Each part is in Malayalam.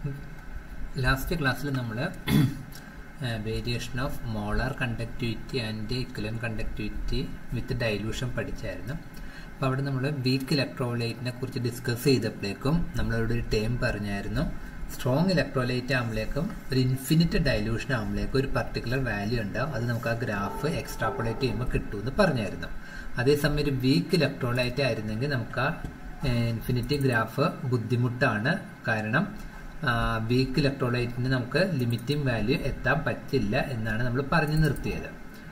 ലാസ്റ്റ് ക്ലാസ്സിൽ നമ്മൾ variation of molar conductivity and equivalent conductivity with dilution പഠിച്ചായിരുന്നു അപ്പോൾ അവിടെ നമ്മൾ വീക്ക് ഇലക്ട്രോലൈറ്റിനെ കുറിച്ച് ഡിസ്കസ് ചെയ്തപ്പോഴേക്കും നമ്മളവിടെ ഒരു ടേം പറഞ്ഞായിരുന്നു സ്ട്രോങ് ഇലക്ട്രോലൈറ്റ് ആകുമ്പോഴേക്കും ഒരു ഇൻഫിനിറ്റ് ഡൈലൂഷൻ ആകുമ്പോഴേക്കും ഒരു പർട്ടിക്കുലർ വാല്യൂ ഉണ്ടാവും അത് നമുക്ക് ആ ഗ്രാഫ് എക്സ്ട്രാപ്പുലേറ്റ് ചെയ്യുമ്പോൾ കിട്ടുമെന്ന് പറഞ്ഞായിരുന്നു അതേസമയം ഒരു വീക്ക് ഇലക്ട്രോലൈറ്റ് ആയിരുന്നെങ്കിൽ നമുക്ക് ആ ഇൻഫിനിറ്റി ഗ്രാഫ് ബുദ്ധിമുട്ടാണ് കാരണം വീക്ക് ഇലക്ട്രോലൈറ്റിന് നമുക്ക് ലിമിറ്റിംഗ് വാല്യൂ എത്താൻ പറ്റില്ല എന്നാണ് നമ്മൾ പറഞ്ഞു നിർത്തിയത്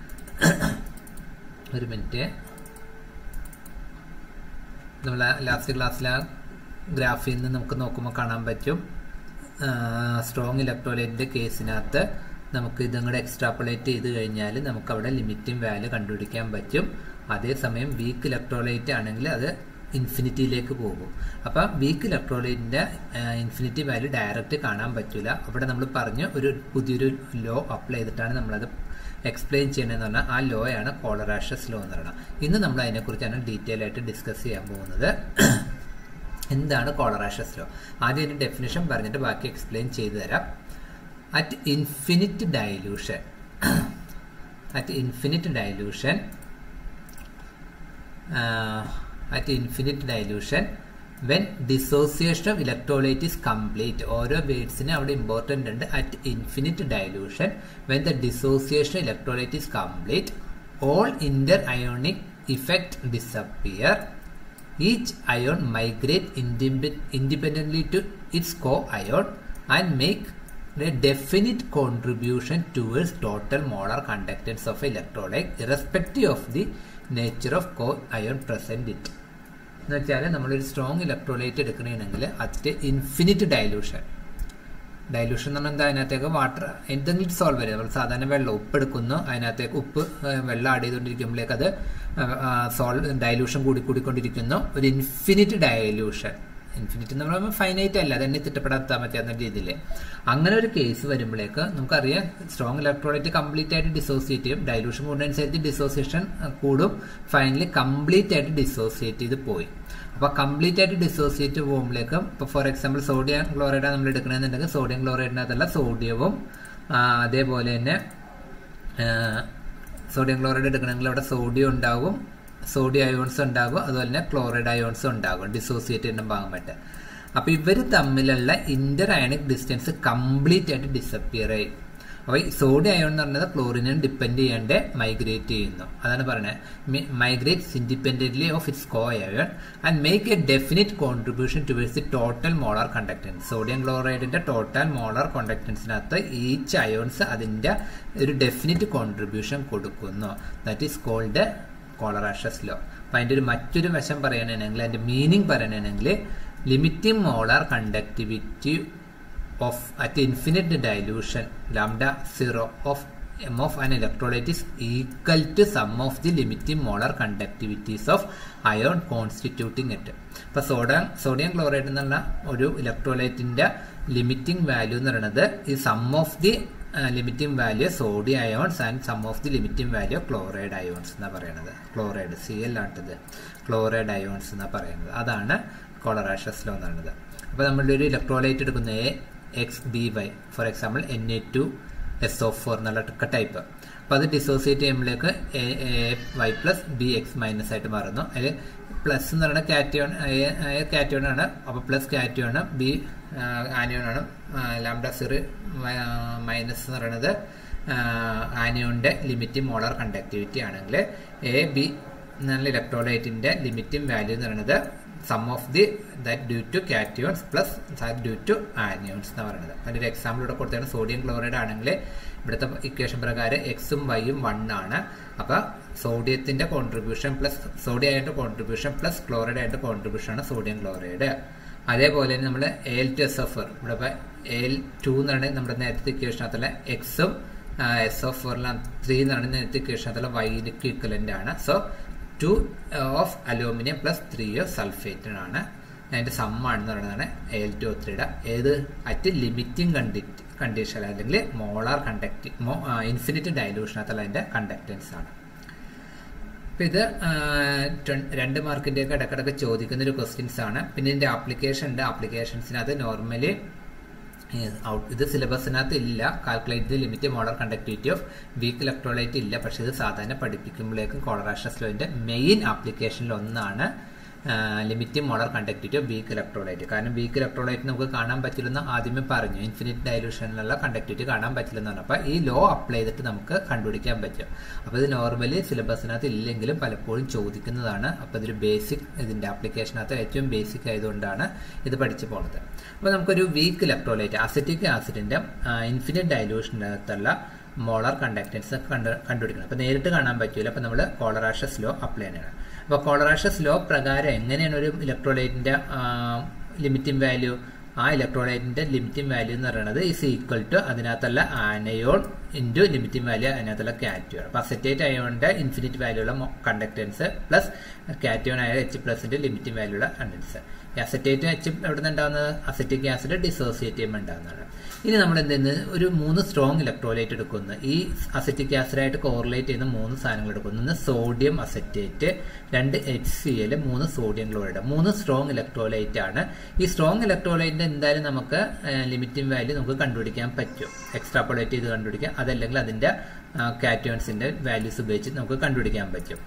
ഒരു മിനിറ്റ് നമ്മൾ ലാസ്റ്റ് ക്ലാസ്സിൽ ആ ഗ്രാഫിൽ നിന്ന് നമുക്ക് നോക്കുമ്പോൾ കാണാൻ പറ്റും സ്ട്രോങ് ഇലക്ട്രോലൈറ്റിന്റെ കേസിനകത്ത് നമുക്ക് ഇതങ്ങടെ എക്സ്ട്രാപ്പുലേറ്റ് ചെയ്ത് കഴിഞ്ഞാൽ നമുക്ക് അവിടെ ലിമിറ്റിംഗ് വാല്യൂ കണ്ടുപിടിക്കാൻ പറ്റും അതേസമയം വീക്ക് ഇലക്ട്രോലൈറ്റ് ആണെങ്കിൽ അത് ഇൻഫിനിറ്റിയിലേക്ക് പോകും അപ്പം വീക്ക് ഇലക്ട്രോലൈറ്റിന്റെ ഇൻഫിനിറ്റി വാല്യൂ ഡയറക്റ്റ് കാണാൻ പറ്റില്ല അവിടെ നമ്മൾ പറഞ്ഞു ഒരു പുതിയൊരു ലോ അപ്ലൈ ചെയ്തിട്ടാണ് നമ്മളത് എക്സ്പ്ലെയിൻ ചെയ്യണമെന്ന് പറഞ്ഞാൽ ആ ലോ ആണ് കോളറാഷസ് ലോ എന്ന് പറയുന്നത് ഇന്ന് നമ്മൾ അതിനെക്കുറിച്ചാണ് ഡീറ്റെയിൽ ആയിട്ട് ഡിസ്കസ് ചെയ്യാൻ പോകുന്നത് എന്താണ് കോളറാഷസ് ലോ ആദ്യം അതിന്റെ ഡെഫിനേഷൻ പറഞ്ഞിട്ട് ബാക്കി എക്സ്പ്ലെയിൻ ചെയ്തു തരാം at infinite dilution at infinite dilution at infinite dilution when dissociation of electrolyte is complete ഓരോ വേർഡ്സിന് അവിടെ ഇമ്പോർട്ടൻ്റ് ഉണ്ട് at infinite dilution when the dissociation electrolyte is complete all inter ionic effect disappear each ion migrate independently to its co ion and make a definite contribution towards total molar conductance of electrolyte irrespective of the nature of co-ion present it എന്ന് വെച്ചാൽ നമ്മളൊരു സ്ട്രോങ് ഇലക്ട്രോലൈറ്റ് എടുക്കണമെങ്കിൽ അതിന്റെ ഇൻഫിനിറ്റ് ഡൈലൂഷൻ ഡൈലൂഷൻ എന്ന് പറഞ്ഞാൽ എന്താ അതിനകത്തേക്ക് വാട്ടർ എന്തെങ്കിലും സോൾവ് വരും നമ്മൾ സാധാരണ വെള്ളം ഉപ്പ് എടുക്കുന്നു അതിനകത്തേക്ക് ഉപ്പ് വെള്ളം ആഡ് ചെയ്തുകൊണ്ടിരിക്കുമ്പോഴേക്ക് അത് സോൾ ഡൈലൂഷൻ കൂടി കൂടിക്കൊണ്ടിരിക്കുന്നു ഒരു ഇൻഫിനിറ്റ് ഡൈലൂഷൻ ഇൻഫിനിറ്റ് എന്ന് പറയുമ്പോൾ ഫൈനൈറ്റ് അല്ല തന്നെ തിട്ടപ്പെടാത്താൻ പറ്റാത്ത രീതിയിൽ അങ്ങനെ ഒരു കേസ് വരുമ്പോഴേക്ക് നമുക്കറിയാം സ്ട്രോങ് ഇലക്ട്രോലൈറ്റ് കംപ്ലീറ്റ് ആയിട്ട് ഡിസോസിയേറ്റ് ചെയ്യും ഡൈലൂഷൻ കൂടുന്നതനുസരിച്ച് ഡിസോസിയേഷൻ കൂടും ഫൈനലി കംപ്ലീറ്റ് ആയിട്ട് ഡിസോസിയേറ്റ് ചെയ്ത് പോയി അപ്പൊ കംപ്ലീറ്റ് ആയിട്ട് ഡിസോസിയേറ്റ് പോകുമ്പോഴേക്കും ഇപ്പൊ ഫോർ എക്സാമ്പിൾ സോഡിയം ക്ലോറൈഡ് നമ്മൾ എടുക്കണമെന്നുണ്ടെങ്കിൽ സോഡിയം ക്ലോറൈഡിനകത്തല്ല സോഡിയവും അതേപോലെ തന്നെ സോഡിയം ക്ലോറൈഡ് എടുക്കണമെങ്കിൽ അവിടെ സോഡിയം ഉണ്ടാവും സോഡിയം അയോൺസ് ഉണ്ടാകും അതുപോലെ തന്നെ ക്ലോറൈഡ് അയോൺസ് ഉണ്ടാകും ഡിസോസിയേറ്റ് ചെയ്യുന്ന ഭാഗമായിട്ട് അപ്പൊ ഇവർ തമ്മിലുള്ള ഇന്റർ അയണിക് ഡിസ്റ്റൻസ് കംപ്ലീറ്റ് ആയിട്ട് ഡിസപ്പിയർ ആയി അപ്പൊ ഈ സോഡിയം അയോൺ എന്ന് പറഞ്ഞത് ക്ലോറിനെ ഡിപ്പെൻഡ് ചെയ്യാണ്ട് മൈഗ്രേറ്റ് ചെയ്യുന്നു അതാണ് പറയുന്നത് migrates independently of its co ion and make a definite contribution towards the total molar conductance sodium ക്ലോറൈഡിന്റെ ടോട്ടൽ മോളാർ കണ്ടക്ടൻസിനകത്ത് ഈച്ച് അയോൺസ് അതിന്റെ ഒരു ഡെഫിനിറ്റ് കോൺട്രിബ്യൂഷൻ കൊടുക്കുന്നു that is called Kohlrausch's law അപ്പൊ അതിന്റെ ഒരു മറ്റൊരു വശം പറയണമെങ്കിൽ അതിന്റെ മീനിങ് പറയണമെങ്കിൽ limiting molar conductivity of at infinite dilution lambda zero of M of an electrolyte is equal to sum of the limiting molar conductivities of ion constituting it ഇപ്പൊ സോഡിയം സോഡിയം ക്ലോറൈഡ് എന്നുള്ള ഒരു ഇലക്ട്രോലൈറ്റിന്റെ ലിമിറ്റിംഗ് വാല്യൂ എന്ന് പറയുന്നത് ഈ sum of the limiting value sodium ions and sum of the limiting value chloride ions എന്നാ പറയുന്നത് ക്ലോറൈഡ് സി എൽ ആട്ടത് ക്ലോറൈഡ് അയോൺസ് എന്നാ പറയുന്നത് അതാണ് കോളറാഷസ് ലോ എന്ന് പറയുന്നത് അപ്പോൾ നമ്മളുടെ ഒരു ഇലക്ട്രോലൈറ്റ് എടുക്കുന്ന A X B Y for example N A two S O four എന്നുള്ള ടൈപ്പ് അപ്പോൾ അത് ഡിസോസിയേറ്റ് ചെയ്യുമ്പോഴേക്ക് A Y plus B X minus ആയിട്ട് മാറുന്നു അതിൽ പ്ലസ് എന്ന് പറയുന്നത് കാറ്റിയോൺ എ കാറ്റിയോൺ ആണ് അപ്പോൾ പ്ലസ് കാറ്റിയോൺ ആണ് ബി ആനിയോൺ ആണ് ലാംഡ സിറ് മൈനസ് എന്ന് പറയുന്നത് ആനിയോണിന്റെ ലിമിറ്റിംഗ് മോളാർ കണ്ടക്ടിവിറ്റി ആണെങ്കിൽ എ ബി എന്നുള്ള ഇലക്ട്രോലൈറ്റിന്റെ ലിമിറ്റിംഗ് വാല്യൂ എന്ന് പറയുന്നത് sum of the that due to cations plus due to anions എന്ന് പറയുന്നത് അതിന്റെ ഒരു എക്സാമ്പിൾ ഇവിടെ കൊടുത്താണ് സോഡിയം ക്ലോറൈഡ് ആണെങ്കിൽ ഇവിടുത്തെ ഇക്വേഷൻ പ്രകാരം എക്സും വൈയും വൺ ആണ് അപ്പൊ സോഡിയത്തിന്റെ കോൺട്രിബ്യൂഷൻ പ്ലസ് സോഡിയം ആയിട്ട് കോൺട്രിബ്യൂഷൻ പ്ലസ് ക്ലോറൈഡ് ആയിട്ട് കോൺട്രിബ്യൂഷൻ ആണ് സോഡിയം ക്ലോറൈഡ് അതേപോലെ തന്നെ നമ്മൾ എൽ ടു എസ് എഫ് ഇവിടെ ഇപ്പൊ എൽ ടു എന്നാണ് നമ്മുടെ നേരത്തെ ഇക്വേഷനകത്തുള്ള എക്സും എസ് ഓഫ് ഫോറിലാണ് ത്രീ എന്നാണ് നേരത്തെ ഇക്വേഷനകത്തുള്ള വൈക്ക് ഇക്വലന്റ് ആണ് so two of aluminium plus three of sulphate ആണ് അതിന്റെ സമ്മാണെന്ന് പറയുന്നതാണ് എൽ ടു ത്രീയുടെ ഏത് അറ്റ് ലിമിറ്റിംഗ് കണ്ടിറ്റ് കണ്ടീഷൻ അല്ലെങ്കിൽ മോളാർ കണ്ടക്ട് ഇൻഫിനിറ്റ് ഡൈലൂഷനകത്തുള്ള അതിന്റെ കണ്ടക്ടൻസ് ആണ് അപ്പൊ ഇത് രണ്ട് മാർക്കിന്റെ ഒക്കെ ഇടക്കിടക്ക് ചോദിക്കുന്ന ഒരു ക്വസ്റ്റ്യൻസ് ആണ് പിന്നെ ഇതിന്റെ ആപ്ലിക്കേഷൻ ഉണ്ട് ആപ്ലിക്കേഷൻസിനകത്ത് നോർമലി ഇത് സിലബസിനകത്ത് ഇല്ല calculate limit molar conductivity of weak electrolyte ഇല്ല പക്ഷെ ഇത് സാധാരണ പഠിപ്പിക്കുമ്പോഴേക്കും കോളറാഷസ് ലോന്റെ മെയിൻ ആപ്ലിക്കേഷനിൽ ഒന്നാണ് limit molar conductivity of weak electrolyte കാരണം വീക്ക് ഇലക്ട്രോലൈറ്റ് നമുക്ക് കാണാൻ പറ്റില്ലെന്ന് ആദ്യമേ പറഞ്ഞു ഇൻഫിനിറ്റ് ഡയലൂഷനിലുള്ള കണ്ടക്ടിവിറ്റി കാണാൻ പറ്റില്ലെന്ന് പറഞ്ഞു അപ്പോൾ ഈ ലോ അപ്ലൈ ചെയ്തിട്ട് നമുക്ക് കണ്ടുപിടിക്കാൻ പറ്റും അപ്പോൾ ഇത് നോർമലി സിലബസിനകത്ത് ഇല്ലെങ്കിലും പലപ്പോഴും ചോദിക്കുന്നതാണ് അപ്പോൾ ഇതൊരു ബേസിക് ഇതിന്റെ ആപ്ലിക്കേഷനകത്ത് ഏറ്റവും ബേസിക് ആയതുകൊണ്ടാണ് ഇത് പഠിച്ചു പോകുന്നത് അപ്പോൾ നമുക്കൊരു വീക്ക് ഇലക്ട്രോലൈറ്റ് അസറ്റിക് ആസിഡിന്റെ ഇൻഫിനിറ്റ് ഡയലൂഷനകത്തുള്ള മോളാർ കണ്ടക്ടൻസ് കണ്ട് കണ്ടുപിടിക്കണം അപ്പോൾ നേരിട്ട് കാണാൻ പറ്റില്ല അപ്പോൾ നമ്മൾ കോളറാഷസ് ലോ അപ്ലൈ ചെയ്യണം അപ്പോൾ കോളറാഷസ് ലോ പ്രകാരം എങ്ങനെയാണ് ഒരു ഇലക്ട്രോലൈറ്റിന്റെ ലിമിറ്റിംഗ് വാല്യൂ ആ ഇലക്ട്രോലൈറ്റിന്റെ ലിമിറ്റിംഗ് വാല്യൂ എന്ന് പറയുന്നത് ഈസ് ഈക്വൽ ടു അതിനകത്തുള്ള ആനയോൺ ഇൻറ്റു ലിമിറ്റിംഗ് വാല്യൂ അതിനകത്തുള്ള കാറ്റോൺ അപ്പോൾ അസറ്റേറ്റ് അയോണിന്റെ ഇൻഫിനിറ്റ് വാല്യൂ ഉള്ള കണ്ടക്ടൻസ് പ്ലസ് കാറ്റോൺ ആയ എച്ച് പ്ലസിന്റെ ലിമിറ്റിംഗ് വാല്യൂ ഉള്ള കണ്ടൻസ് അസറ്റേറ്റ് എച്ച് എവിടെ നിന്ന് ഉണ്ടാകുന്നത് അസറ്റിക് ആസിഡ് ഡിസോസിയേറ്റ് ചെയ്യുമ്പോൾ ഉണ്ടാകുന്നതാണ് ഇനി നമ്മൾ എന്തെന്ന് ഒരു മൂന്ന് സ്ട്രോങ് ഇലക്ട്രോലൈറ്റ് എടുക്കുന്നു ഈ അസറ്റിക് ആസിഡായിട്ട് കോറിലേറ്റ് ചെയ്യുന്ന മൂന്ന് സാധനങ്ങൾ എടുക്കുന്നു ഒന്ന് സോഡിയം അസറ്റേറ്റ് രണ്ട് എച്ച് സി എൽ മൂന്ന് സോഡിയം ക്ലോറൈഡ് മൂന്ന് സ്ട്രോങ് ഇലക്ട്രോലൈറ്റ് ആണ് ഈ സ്ട്രോങ് ഇലക്ട്രോലൈറ്റിന്റെ എന്തായാലും നമുക്ക് ലിമിറ്റിംഗ് വാല്യൂ നമുക്ക് കണ്ടുപിടിക്കാൻ പറ്റും എക്സ്ട്രാപ്പൊളേറ്റ് ചെയ്ത് കണ്ടുപിടിക്കാം അതല്ലെങ്കിൽ അതിന്റെ കാറ്റോൺസിന്റെ വാല്യൂസ് ഉപയോഗിച്ച് നമുക്ക് കണ്ടുപിടിക്കാൻ പറ്റും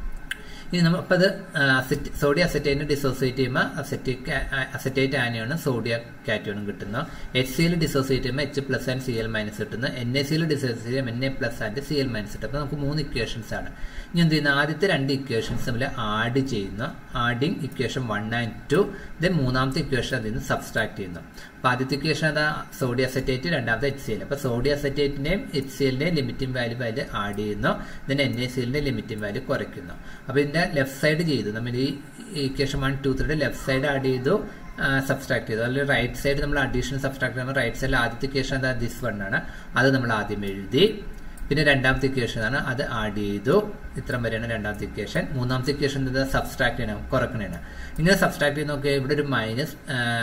ഇനി നമുക്ക് അത് സോഡിയം അസറ്റേറ്റിനെ ഡിസോസിയേറ്റ് ചെയ്യുമ്പോൾ അസറ്റിക് അസറ്റേറ്റ് ആനയാണ് സോഡിയം കാറ്റോണും കിട്ടുന്നു എച്ച് സിയിൽ ഡിസോസിയേറ്റ് ചെയ്യുമ്പോൾ H plus and C L minus കിട്ടുന്നു എൻ എ സിയിൽ ഡിസോസിയേറ്റ് ചെയ്യുമ്പോൾ N A plus and C L minus കിട്ടും അപ്പോൾ നമുക്ക് മൂന്ന് ഇക്വേഷൻസ് ആണ് ഇനി എന്ത് ചെയ്യുന്നു ആദ്യത്തെ രണ്ട് ഇക്വേഷൻസ് തമ്മിൽ ആഡ് ചെയ്യുന്നു adding equation one and two then മൂന്നാമത്തെ ഇക്വേഷൻ അതിൽ നിന്ന് സബ്സ്ട്രാക്ട് ചെയ്യുന്നു അപ്പോൾ ആദ്യത്തെ ഇക്വേഷൻ അതാ സോഡിയം അസറ്റേറ്റ് രണ്ടാമത്തെ എച്ച് സി എൽ അപ്പോൾ സോഡിയം അസറ്റേറ്റിന്റെയും എച്ച് സി എല്ലിന്റെയും ലിമിറ്റിംഗ് വാല്യൂ അതിൽ ആഡ് ചെയ്യുന്നു ദെൻ എൻ എ സി എല്ലിന്റെ ലിമിറ്റിംഗ് വാല്യൂ കുറയ്ക്കുന്നു അപ്പോൾ ഇതിന്റെ ലെഫ്റ്റ് സൈഡ് ചെയ്തു നമ്മൾ ഈ ഇക്വേഷൻ വൺ ടു ത്രീയുടെ ലെഫ്റ്റ് സൈഡ് ആഡ് ചെയ്തു സബ്സ്ട്രാക്ട് ചെയ്തു അല്ലെങ്കിൽ റൈറ്റ് സൈഡ് നമ്മൾ അഡീഷണൽ സബ്സ്ട്രാക്ട് ചെയ്യുമ്പോൾ റൈറ്റ് സൈഡിൽ ആദ്യത്തെ ഇക്വേഷൻ എന്താ ദിസ് വൺ ആണ് അത് നമ്മൾ ആദ്യം എഴുതി പിന്നെ രണ്ടാമത്തെ ഇക്വേഷൻ ആണ് അത് ആഡ് ചെയ്തു ഇത്രയും വരെയാണ് രണ്ടാമത്തെ ഇക്വേഷൻ മൂന്നാമത്തെ ഇക്വേഷൻ എന്താ സബ്സ്ട്രാക്ട് ചെയ്യണം കുറക്കണേണ് ഇങ്ങനെ സബ്സ്ട്രാക്ട് ചെയ്ത് നോക്കിയാൽ ഇവിടെ ഒരു minus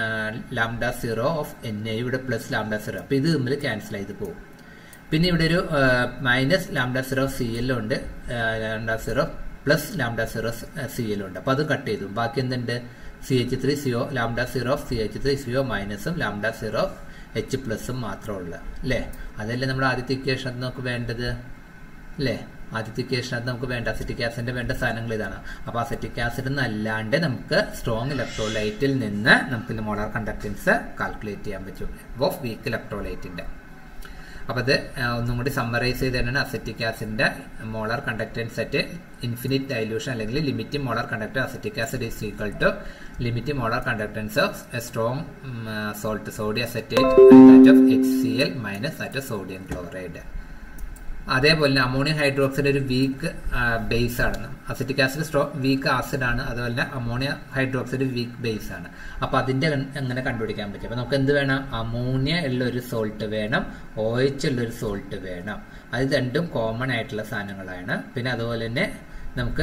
lambda zero of N A ഇവിടെ പ്ലസ് ലാംഡ സീറോ അപ്പൊ ഇത് തമ്മിൽ ക്യാൻസൽ ചെയ്ത് പോകും പിന്നെ ഇവിടെ ഒരു മൈനസ് ലാംഡ സീറോ സി എല്ലും ഉണ്ട് lambda zero plus lambda zero C എല്ലും ഉണ്ട് അപ്പൊ അത് കട്ട് ചെയ്തു ബാക്കി എന്തുണ്ട് C H three CO lambda zero C H three CO മൈനസും ലാംഡ സീറോ എച്ച് പ്ലസും മാത്രമുള്ള അല്ലേ അതല്ലേ നമ്മുടെ ആദ്യത്തെ ഇക്വേഷൻ നമുക്ക് വേണ്ടത് അല്ലേ ആദ്യത്തെ ഇക്വേഷനകത്ത് നമുക്ക് വേണ്ട അസറ്റിക് ആസിഡിന്റെ വേണ്ട സാധനങ്ങൾ ഇതാണ് അപ്പൊ അസറ്റിക് ആസിഡ് എന്നല്ലാണ്ട് നമുക്ക് സ്ട്രോങ് ഇലക്ട്രോലൈറ്റിൽ നിന്ന് നമുക്ക് മോളാർ കണ്ടക്ടൻസ് കാൽക്കുലേറ്റ് ചെയ്യാൻ പറ്റും ഓഫ് വീക്ക് ഇലക്ട്രോലൈറ്റിന്റെ അപ്പൊ അത് ഒന്നും കൂടി സമ്മറൈസ് ചെയ്ത് തന്നെയാണ് അസറ്റിക് ആസിഡിന്റെ molar conductance set infinite dilution അല്ലെങ്കിൽ limit molar conductor acetic acid is equal to limit molar conductance of a strong salt sodium acetate that of H C L minus that of sodium chloride അതേപോലെ തന്നെ അമോണിയം ഹൈഡ്രോക്സൈഡ് ഒരു വീക്ക് ബേസ് ആണ് അസറ്റിക് ആസിഡ് സ്ട്രോ വീക്ക് ആസിഡ് ആണ് അതുപോലെ തന്നെ അമോണിയ ഹൈഡ്രോക്സൈഡ് വീക്ക് ബേസ് ആണ് അപ്പൊ അതിന്റെ എങ്ങനെ കണ്ടുപിടിക്കാൻ പറ്റും അപ്പൊ നമുക്ക് എന്ത് വേണം അമോണിയ ഉള്ള ഒരു സോൾട്ട് വേണം ഒ എച്ച് ഉള്ള ഒരു സോൾട്ട് വേണം അത് രണ്ടും കോമൺ ആയിട്ടുള്ള സാധനങ്ങളാണ് പിന്നെ അതുപോലെ തന്നെ നമുക്ക്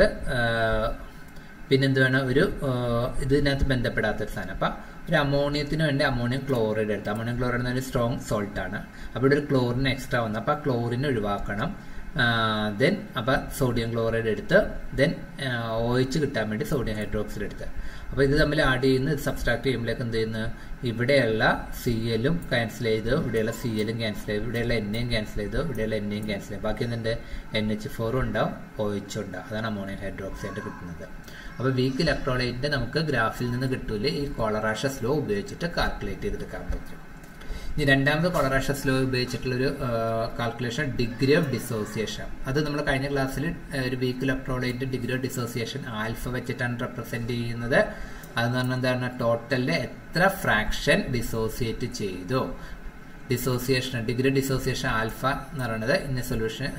പിന്നെന്ത് വേണം ഒരു ഇതിനകത്ത് ബന്ധപ്പെടാത്തൊരു സാധനം അപ്പം ഒരു അമോണിയത്തിന് വേണ്ടി അമോണിയം ക്ലോറൈഡ് എടുത്ത് അമോണിയം ക്ലോറൈഡ് എന്ന് പറഞ്ഞാൽ സ്ട്രോങ് സോൾട്ട് ആണ് അപ്പോൾ ഒരു ക്ലോറിൻ എക്സ്ട്രാ വന്നു അപ്പോൾ ആ ക്ലോറിൻ ഒഴിവാക്കണം ദെൻ അപ്പം സോഡിയം ക്ലോറൈഡ് എടുത്ത് ദെൻ ഒ എച്ച് കിട്ടാൻ വേണ്ടി സോഡിയം ഹൈഡ്രോക്സൈഡ് എടുത്ത് അപ്പോൾ ഇത് തമ്മിൽ ആഡ് ചെയ്യുന്ന സബ്സ്ട്രാക്ട് ചെയ്യുമ്പോഴേക്ക് എന്ത് ചെയ്യുന്നു ഇവിടെയുള്ള സി എല്ലും ക്യാൻസൽ ചെയ്തു ഇവിടെയുള്ള സി എല്ലും ക്യാൻസൽ ചെയ്തു ഇവിടെയുള്ള എണ്ണയും ക്യാൻസൽ ചെയ്തു ഇവിടെയുള്ള എണ്ണയും ക്യാൻസൽ ചെയ്തു ബാക്കി എന്തുണ്ട് എൻ എച്ച് ഫോറും ഉണ്ടാവും ഒ എച്ചും ഉണ്ടാവും അതാണ് അമോണിയം ഹൈഡ്രോക്സൈഡ് കിട്ടുന്നത് അപ്പോൾ വീക്ക് ഇലക്ട്രോലൈറ്റിന്റെ നമുക്ക് ഗ്രാഫിൽ നിന്ന് കിട്ടൂല ഈ കോളറാഷസ് ലോ ഉപയോഗിച്ചിട്ട് കാൽക്കുലേറ്റ് ചെയ്തെടുക്കാൻ പറ്റും ഇനി രണ്ടാമത് കൊളറാഷസ് ലോ ഉപയോഗിച്ചിട്ടുള്ളൊരു കാൽക്കുലേഷൻ ഡിഗ്രി ഓഫ് ഡിസോസിയേഷൻ അത് നമ്മൾ കഴിഞ്ഞ ക്ലാസ്സിൽ ഒരു weak electrolyte degree of dissociation alpha വെച്ചിട്ടാണ് റെപ്രസെന്റ് ചെയ്യുന്നത് അതെന്ന് പറഞ്ഞാൽ എന്താണ് ടോട്ടലിൽ എത്ര ഫ്രാക്ഷൻ ഡിസോസിയേറ്റ് ചെയ്തു ഡിസോസിയേഷൻ ഡിഗ്രി ഡിസോസിയേഷൻ ആൽഫ എന്ന് പറയുന്നത് ഇന്ന സൊല്യൂഷൻ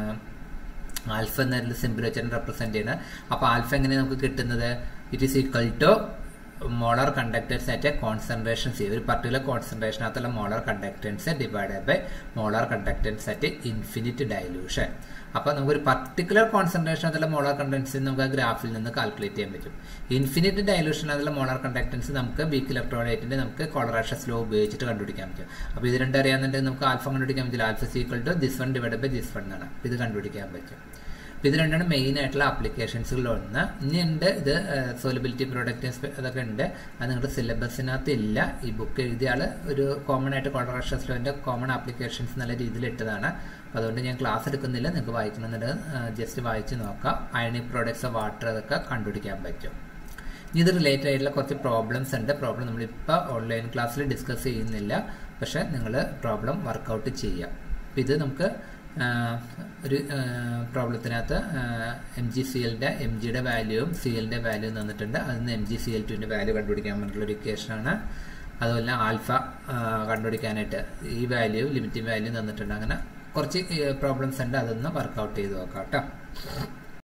ആൽഫ എന്നൊരു സിമ്പിൾ വെച്ചാണ് റെപ്രസെന്റ് ചെയ്യുന്നത് അപ്പോൾ ആൽഫ എങ്ങനെയാണ് നമുക്ക് കിട്ടുന്നത് it is equal to molar conductance at a concentration C ഒരു പർട്ടിക്കുലർ കോൺസെൻട്രേഷനകത്തുള്ള molar conductance divided by molar conductance at infinite dilution അപ്പോൾ നമുക്കൊരു പർട്ടിക്കുലർ കോൺസെൻട്രേഷനകത്തുള്ള മോളാർ കണ്ടക്ടൻസ് നമുക്ക് ആ ഗ്രാഫിൽ നിന്ന് കാൽക്കുലേറ്റ് ചെയ്യാൻ പറ്റും ഇൻഫിനിറ്റ് ഡൈലൂഷനകത്തുള്ള മോളാർ കണ്ടക്ടൻസ് നമുക്ക് വീക്ക് ഇലക്ട്രോലൈറ്റിന്റെ നമുക്ക് കോളറാഷസ് ലോ ഉപയോഗിച്ചിട്ട് കണ്ടുപിടിക്കാൻ പറ്റും അപ്പോൾ ഇത് രണ്ടും അറിയാന്നുണ്ടെങ്കിൽ നമുക്ക് ആൽഫ കണ്ടുപിടിക്കാൻ പറ്റില്ല alpha is equal to this one divide by this one എന്നാണ് ഇത് കണ്ടുപിടിക്കാൻ പറ്റും അപ്പോൾ ഇത് രണ്ടാണ് മെയിൻ ആയിട്ടുള്ള ആപ്ലിക്കേഷൻസുകളിൽ ഒന്ന് ഇനി ഉണ്ട് ഇത് സോലബിലിറ്റി പ്രൊഡക്റ്റ് അതൊക്കെ ഉണ്ട് അത് നിങ്ങളുടെ സിലബസിനകത്ത് ഇല്ല ഈ ബുക്ക് എഴുതിയ ആൾ ഒരു കോമൺ ആയിട്ട് കോൺട്രാക്ടർ കോമൺ ആപ്ലിക്കേഷൻസ് നല്ല രീതിയിൽ ഇട്ടതാണ് അപ്പോൾ അതുകൊണ്ട് ഞാൻ ക്ലാസ് എടുക്കുന്നില്ല നിങ്ങൾക്ക് വായിക്കണമെന്നുണ്ടെങ്കിൽ ജസ്റ്റ് വായിച്ച് നോക്കാം അയണിക് പ്രോഡക്ട്സ് വാട്ടർ അതൊക്കെ കണ്ടുപിടിക്കാൻ പറ്റും ഇനി ഇത് റിലേറ്റഡ് ആയിട്ടുള്ള കുറച്ച് പ്രോബ്ലംസ് ഉണ്ട് പ്രോബ്ലം നമ്മളിപ്പോൾ ഓൺലൈൻ ക്ലാസ്സിൽ ഡിസ്കസ് ചെയ്യുന്നില്ല പക്ഷേ നിങ്ങൾ പ്രോബ്ലം വർക്കൗട്ട് ചെയ്യാം അപ്പോൾ ഇത് നമുക്ക് ഒരു പ്രോബ്ലത്തിനകത്ത് എം ജി സി എല്ലിൻ്റെ എം ജിയുടെ വാല്യൂവും സി എല്ലിൻ്റെ വാല്യൂ തന്നിട്ടുണ്ട് അതിൽ നിന്ന് എം ജി സി എൽ ടുവിൻ്റെ വാല്യൂ കണ്ടുപിടിക്കാൻ വേണ്ടിയിട്ടുള്ള ഒരു ഇക്വേഷനാണ് അതുപോലെ ആൽഫ കണ്ടുപിടിക്കാനായിട്ട് ഈ വാല്യൂ ലിമിറ്റിംഗ് വാല്യൂ തന്നിട്ടുണ്ട് അങ്ങനെ കുറച്ച് പ്രോബ്ലംസ് ഉണ്ട് അതൊന്ന് വർക്കൗട്ട് ചെയ്ത് നോക്കാം കേട്ടോ